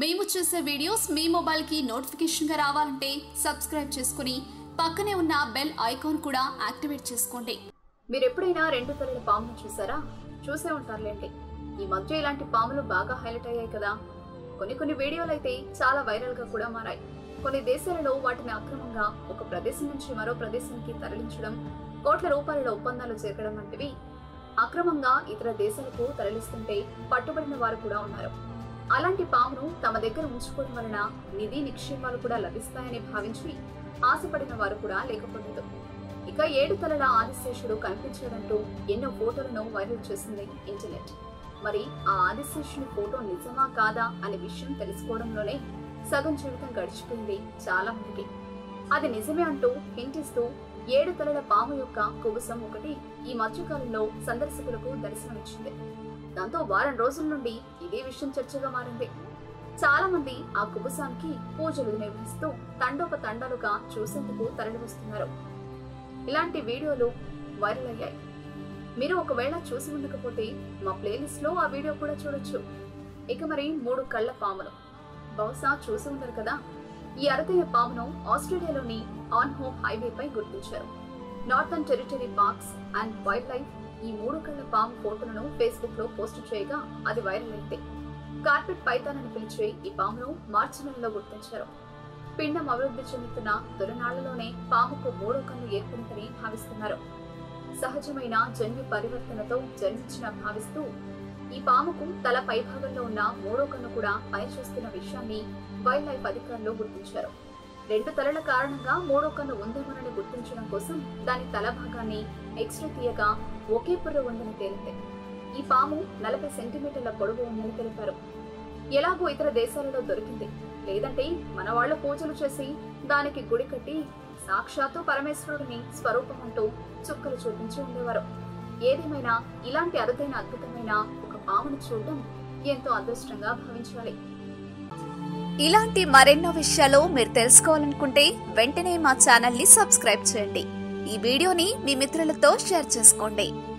మేము చేసే వీడియోస్ మీ మొబైల్కి నోటిఫికేషన్గా రావాలంటే సబ్స్క్రైబ్ చేసుకుని పక్కనే ఉన్న బెల్ ఐకాన్ కూడా యాక్టివేట్ చేసుకోండి మీరు ఎప్పుడైనా రెండు తలల పామును చూసారా చూసే ఉంటారులేండి ఈ మధ్య ఇలాంటి పాములు బాగా హైలైట్ అయ్యాయి కదా కొన్ని కొన్ని వీడియోలు అయితే చాలా వైరల్ గా కూడా మారాయి కొన్ని దేశాలలో వాటిని అక్రమంగా ఒక ప్రదేశం నుంచి మరో ప్రదేశానికి తరలించడం కోట్ల రూపాయల ఒప్పందాలు జరగడం వంటివి అక్రమంగా ఇతర దేశాలకు తరలిస్తుంటే పట్టుబడిన వారు కూడా ఉన్నారు అలాంటి పామును తమ దగ్గర ఉంచుకోవడం వలన నిధి నిక్షేపాలు కూడా లభిస్తాయని భావించి ఆశపడిన వారు కూడా లేకపోలేదు ఇక ఏడు తలల ఆదిశేషుడు కనిపించాడంటూ ఎన్నో ఫోటోలను వైరల్ చేసింది ఇంటర్నెట్ మరి ఆ ఆదిశేషుని ఫోటో నిజమా కాదా అనే విషయం తెలుసుకోవడంలోనే సగం జీవితం గడిచిపోయింది చాలా మందికి అది నిజమే అంటూ హింటిస్తూ ఏడు తలల పాము యొక్క కుబుసం ఒకటి ఈ మధ్యకాలంలో సందర్శకులకు దర్శనమిచ్చింది దాంతో వారం రోజుల నుండి ఇదే విషయం చర్చగా మారింది చాలా మంది ఆ కుబుసానికి పూజలు నిర్వహిస్తూ తండోపతండాలుగా చూసేందుకు తరలివస్తున్నారు ఇలాంటి వీడియోలు వైరల్ అయ్యాయి మీరు ఒకవేళ చూసి ఉండకపోతే మా ప్లేలిస్ట్ లో ఆ వీడియో కూడా చూడొచ్చు ఇక మరి మూడు కళ్ళ పాములు బహుశా చూసి ఉండరు కదా ఈ అరుదైన పామును ఆస్ట్రేలియాలోని ఆన్ హోమ్ హైవేపై గుర్తించారు northern territory parks and wildlife ఈ మూడు కళ్ళ పాము ఫోటోలను ఫేస్బుక్ లో పోస్ట్ చేయగా అది వైరల్ అయింది కార్పెట్ పైథాన్ అని పిలిచే ఈ పామును మార్చి నెలలో గుర్తించారు పిండం అభివృద్ధి చెందుతున్న తొలినాళ్లలోనే పాముకు మూడో కన్ను ఏర్పడిందని భావిస్తున్నారు సహజమైన జన్యు పరివర్తనతో జన్మించిన భావిస్తూ ఈ పాముకు తల పైభాగంలో ఉన్న మూడో కన్ను కూడా పనిచేస్తున్న విషయాన్ని వైల్డ్ లైఫ్ అధికారులు గుర్తించారు రెండు తలల కారణంగా మూడో కన్ను ఉందేమోనని గుర్తించడం కోసం దాని తల భాగాన్ని ఎక్స్రే తీయగా ఒకే పుర్ర ఉందని తేలింది ఈ పాము నలభై సెంటీమీటర్ల పొడవు ఉందని తెలిపారు ఎలాగో ఇతర దేశాలలో దొరికింది లేదంటే మన వాళ్ళు పూజలు చేసి దానికి గుడి కట్టి సాక్షాత్తు పరమేశ్వరుడిని స్వరూపం అంటూ చుక్కలు చూపించి ఉండేవారు ఏదేమైనా ఇలాంటి అరుదైన అద్భుతమైన ఒక పామును చూడడం ఎంతో అదృష్టంగా భావించాలి ఇలాంటి మరెన్నో విషయాలు మీరు తెలుసుకోవాలనుకుంటే వెంటనే మా ఛానల్ ని సబ్స్క్రైబ్ చేయండి ఈ వీడియోని మీ మిత్రులతో షేర్ చేసుకోండి